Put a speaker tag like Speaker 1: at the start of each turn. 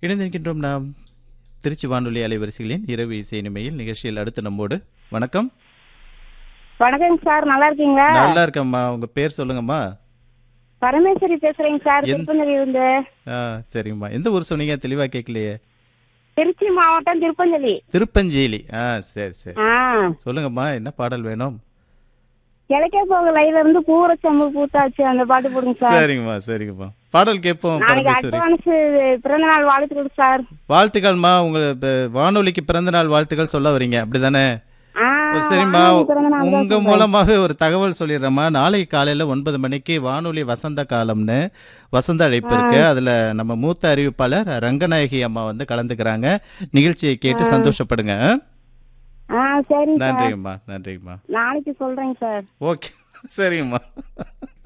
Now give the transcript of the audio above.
Speaker 1: இணைந்திருக்கின்றோம் நாம் திருச்சி வானொலி அலைவரிசைகளின் இரவு இசை இனிமையில் நிகழ்ச்சியில் அடுத்து நம்மோடு வணக்கம்
Speaker 2: வணக்கங்க சார் நல்லா இருக்கீங்களா
Speaker 1: நல்லா இருக்கம்மா உங்க பேர் சொல்லுங்கம்மா
Speaker 2: பரமேஸ்வரி பேசுறேங்க சார்
Speaker 1: எந்த-
Speaker 2: திருப்பந்தலி இருந்து
Speaker 1: ஆ சரிங்கம்மா எந்த ஊர் சொன்னீங்க தெளிவா கேட்கலையே
Speaker 2: திருச்சி மாவட்டம் திருப்பந்தலி
Speaker 1: திருப்பஞ்சேலி ஆ சரி சரி
Speaker 2: ஆ
Speaker 1: சொல்லுங்கம்மா என்ன பாடல் வேணும்
Speaker 2: கிழக்கே போக லைவ்ல இருந்து பூரச்சம்பு பூத்தாச்சு அந்த பாட்டு போடுங்க சார்
Speaker 1: சரிங்கம்மா சரிங்கம்மா பாடல் கேட்போம்
Speaker 2: நாளைக்கு
Speaker 1: பரமேஸ்வரி
Speaker 2: அட்வான்ஸ் பிறந்த நாள் வாழ்த்துக்கள் சார்
Speaker 1: வாழ்த்துக்கள்மா உங்க இப்ப வானொலிக்கு பிறந்த நாள் வாழ்த்துக்கள் சொல்ல வரீங்க அப்படிதானே
Speaker 2: ஆ
Speaker 1: சரிம்மா
Speaker 2: வானொலி பிறந்த நாள் தான்
Speaker 1: உங்க
Speaker 2: சொல்றேன்.
Speaker 1: மூலமாக ஒரு தகவல் சொல்லிடுறேம்மா நாளைக்கு காலையில ஒன்பது மணிக்கு வானொலி வசந்த காலம்னு வசந்த அழைப்பு இருக்கு அதுல நம்ம மூத்த அறிவிப்பாளர் ரங்கநாயகி அம்மா வந்து கலந்துக்கிறாங்க நிகழ்ச்சியை கேட்டு சந்தோஷப்படுங்க
Speaker 2: ஆ சரிங்க சார்
Speaker 1: நன்றிங்கம்மா நன்றிங்கம்மா
Speaker 2: நாளைக்கு சொல்றேங்க சார்
Speaker 1: ஓகே சரிங்கம்மா